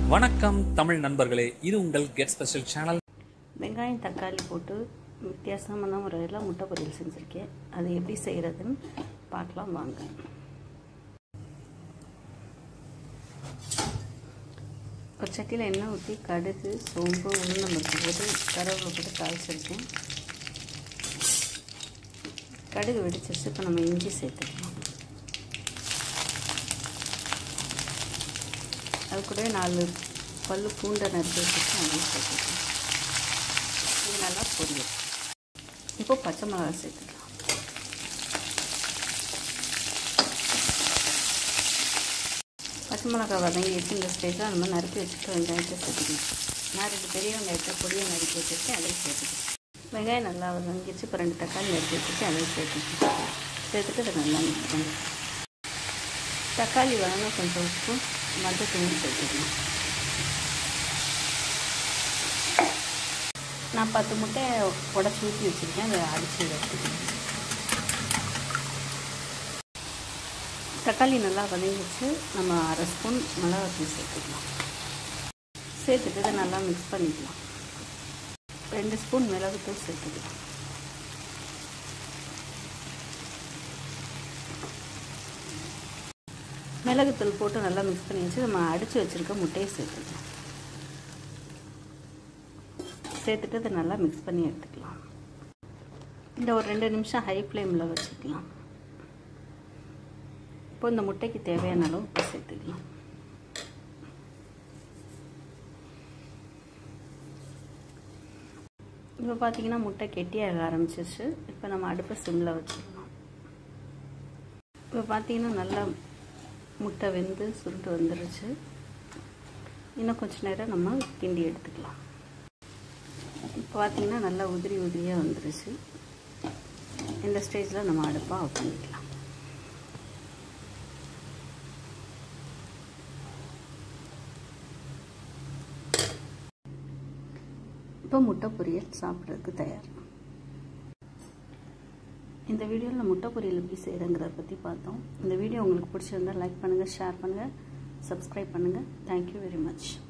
வணக்கம் தமிழ் நண்பர்களே இது உங்கள் கெட் ஸ்பெஷல் சேனல் வெங்காயம் தக்காளி போட்டு வித்தியாசமான முறையில் முட்டை பொரியல் செஞ்சுருக்கேன் அது எப்படி செய்கிறதுன்னு பார்க்கலாம் வாங்க ஒரு சட்டியில் எண்ணெய் ஊற்றி கடுகு சோம்பு உளுந்தம்பருப்பு போட்டு கருவேப்பிலை போட்டு தாளிச்சிருக்கேன் கடுகு வெடிச்சிருச்சு இப்போ நம்ம இஞ்சி சேர்த்துக்கலாம் அது கூட நாலு பல்லு பூண்டை நறுக்கி வச்சுட்டு அதையும் சேர்த்துக்கலாம் இது நல்லா பொரியும் இப்போ பச்சை மிளகா சேர்த்துக்கலாம் பச்சை மிளகா வதங்கிடுச்சு இந்த ஸ்டேஜில் நம்ம நறுக்கி வச்சுட்டு வெங்காயத்தை சேர்த்துக்கலாம் நான் ரெண்டு பெரிய வெங்காயத்தை பொடியை நறுக்கி வச்சுருக்கேன் அதையும் சேர்த்துக்கலாம் வெங்காயம் நல்லா வதங்கிடுச்சு இப்போ ரெண்டு தக்காளி நறுக்கி வச்சுருக்கேன் அதையும் சேர்த்துக்கலாம் சேர்த்துட்டு அதை நல்லா மிக்ஸ் பண்ணி தக்காளி வதங்க கொஞ்சம் உப்பு மஞ்சள் தூள் சேர்த்துக்கலாம் நான் பத்து முட்டை உடச்சி ஊற்றி வச்சுருக்கேன் அதை அடித்து வச்சுருக்கேன் தக்காளி நல்லா வதங்கிச்சு நம்ம அரை ஸ்பூன் மிளகாத்தூள் சேர்த்துக்கலாம் சேர்த்துட்டு இதை நல்லா மிக்ஸ் பண்ணிக்கலாம் ரெண்டு ஸ்பூன் மிளகுத்தூள் சேர்த்துக்கலாம் மிளகுத்தூள் போட்டு நல்லா மிக்ஸ் பண்ணி வச்சு நம்ம அடித்து வச்சுருக்க முட்டையை சேர்த்துக்கலாம் சேர்த்துட்டு அதை நல்லா மிக்ஸ் பண்ணி எடுத்துக்கலாம் இந்த ஒரு ரெண்டு நிமிஷம் ஹை ஃப்ளேமில் வச்சுக்கலாம் இப்போ இந்த முட்டைக்கு தேவையான அளவு உப்பு சேர்த்துக்கலாம் இப்போ பார்த்தீங்கன்னா முட்டை கெட்டியாக ஆரம்பிச்சிருச்சு இப்போ நம்ம அடுப்பை சிம்மில் வச்சுக்கலாம் இப்போ பார்த்தீங்கன்னா நல்லா முட்டை வெந்து சுருண்டு வந்துருச்சு இன்னும் கொஞ்சம் நேரம் நம்ம கிண்டி எடுத்துக்கலாம் இப்போ பார்த்தீங்கன்னா நல்லா உதிரி உதிரியாக வந்துருச்சு இந்த ஸ்டேஜில் நம்ம அடுப்பை ஆஃப் பண்ணிக்கலாம் இப்போ முட்டை பொரியல் சாப்பிட்றதுக்கு தயார் இந்த வீடியோவில் முட்டை பொரியல் எப்படி செய்கிறங்கிறத பற்றி பார்த்தோம் இந்த வீடியோ உங்களுக்கு பிடிச்சிருந்தால் லைக் பண்ணுங்கள் ஷேர் பண்ணுங்கள் சப்ஸ்கிரைப் பண்ணுங்கள் தேங்க்யூ வெரி மச்